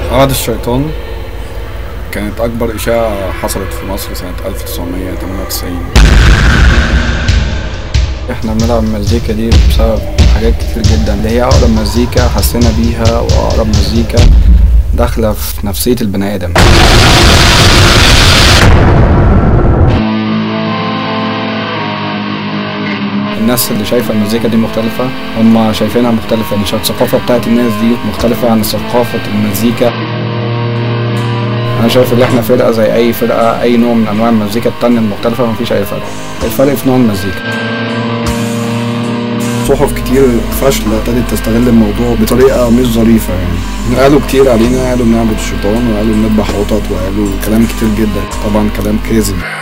عقد الشيطان كانت أكبر إشاعة حصلت في مصر سنة 1998 احنا بنلعب المزيكا دي بسبب حاجات كتير جدا اللي هي أقرب مزيكا حسينا بيها وأقرب مزيكا داخلة في نفسية البني آدم الناس اللي شايفة المزيكا دي مختلفة هم شايفينها مختلفة مش الثقافة بتاعت الناس دي مختلفة عن ثقافة المزيكا انا شايف ان احنا فرقه زي اي فرقه اي نوع من انواع المزيكا التانية المختلفه مفيش اي فرق الفرق في نوع المزيكا صحف كتير فاشلة ابتدت تستغل الموضوع بطريقة مش ظريفة يعني قالوا كتير علينا قالوا بنعبد الشيطان وقالوا بنذبح قطط وقالوا كلام كتير جدا طبعا كلام كاذب